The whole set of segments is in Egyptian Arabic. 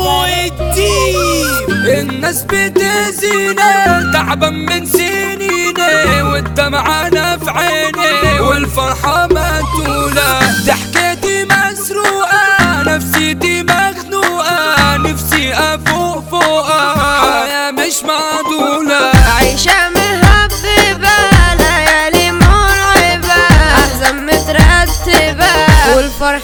ابو الدين الناس بتزيني تعبان من سنيني والدمعة في عيني والفرحة مقتولة ضحكتي مسروقة نفسيتي مخنوقة نفسي افوق فوقها حياة مش معدولة عيشة مهببة ليالي مرعبة أحزان مترتبة والفرح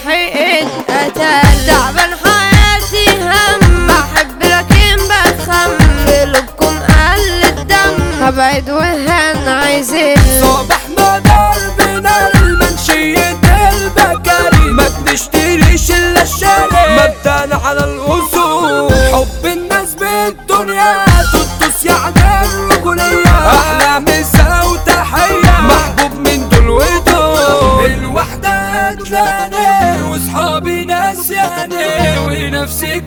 اتقتل تعبان حياتي هم بحب لكن بتخم في قلوبكم قل الدم هبعد وهن عايزين صباحنا ضربنا المنشية البكاري ما بنشتريش الا الشارع مبدأنا على الاصول حب الناس بالدنيا تدوس يعني الرجولية احلى مسا وتحية محبوب من دول ودول الوحدة قتلاني واصحابي ناسياني ونفسي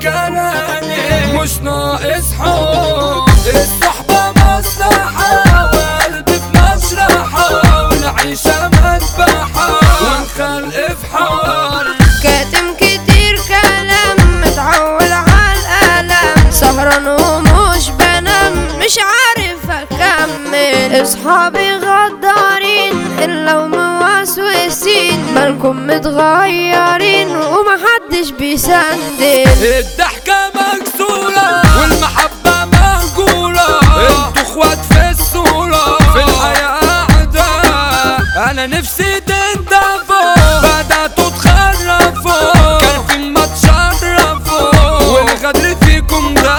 كلامي مش ناقص حب الصحبة مصلحة وقلبي في مشرحة والعيشة مذبحة والخلق في حار كاتم كتير كلام متعول على الألم سهران ومش بنام مش عارف أكمل أصحابي غدارين إلا وموسوسين مالكم متغيرين ومحدش بيسندل الضحكة مكسورة والمحبة مهجورة انتوا اخوات في الصورة في الحياة أعداء أنا نفسي تنضفوا بدأتوا تخرفوا كان في ما تشرفوا والغدر فيكم ده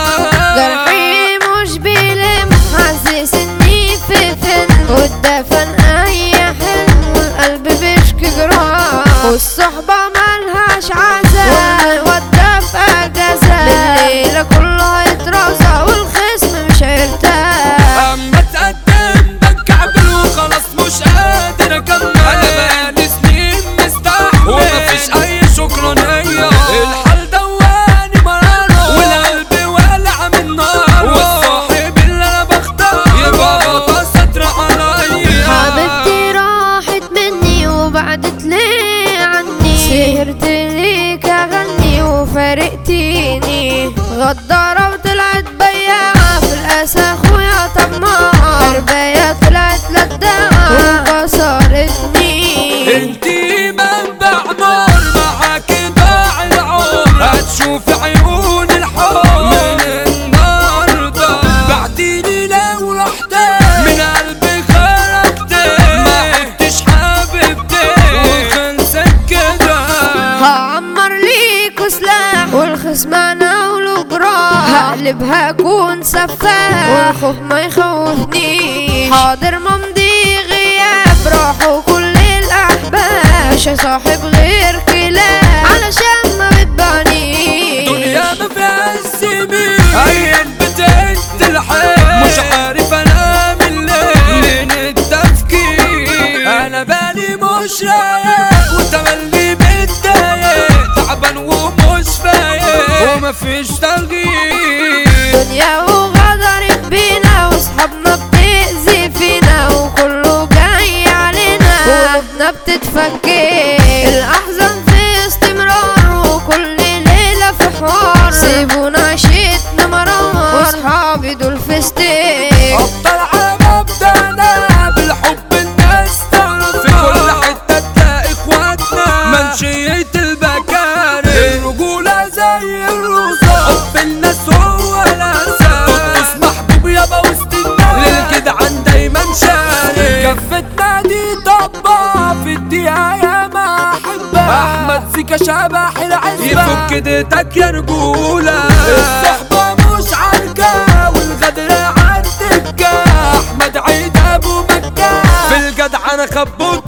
جرحي مش بيلم حاسس اني في فيلم والدفن اي حلم والقلب بيشكي جراح والصحبة ملهاش عزا والودة في اجازة بالليلة كله هيترازى والخصم مش هيرتاح اما اتقدم بتكعبل وخلاص مش قادر اكمل انا بقالي سنين مستحمل ومفيش اي شكرانية الحال دواني مرارة والقلب والع من نار والصاحب اللي انا بختار يبقى غطا ستر عليا حبيبتي راحت مني وبعدت ليه عني سهرت ليك اغني وفارقتيني غدارة وطلعت بياعة في الاسى اخويا طماعة حربية طلعت لداعة وكسرتني انتي منبع نار معاكي ضاع العمر هتشوف عيون الحب من النهارده بعديني لو رحت من قلبي خرجت ما كنتش حبيبتي وخلصت كده هعمر ليكوا سلاح والخصم انا وله جراح هقلبها اكون سفاح والخوف ما يخوفنيش حاضر ممضي غياب راحوا كل الاحباب مش هصاحب غير كلاب علشان ما بتبانيش دنيا ما فيها السمين عين بتهد الحيل مش عارف انا من ليه من التفكير انا بالي مش رايق وتملي متضايق تعبان ومش فايق ومفيش تغيير دنيا وغدرت بينا واصحابنا بتأذي فينا وكله جاي علينا قلوبنا بتتفكك الأحزان في استمرار وكل ليلة في حوار سيبونا عيشتنا مرار واصحابي دول في ستيك افضل على مبدأنا بالحب الناس تعرف في كل حتة تلاقي اخواتنا منشية البكاري الرجولة زي الرصاص حب الناس هو الاساس ترقص محبوب يابا وسط الناس للجدعان دايما شاري كفتنا دي طبا في الدقيقة يا ما احبها احمد زيكا شبح العزبة يفك ايديتك يا رجولة الصحبة مش عركة والغدر عالدكة احمد عيد ابو مكة في الجدع انا خبوط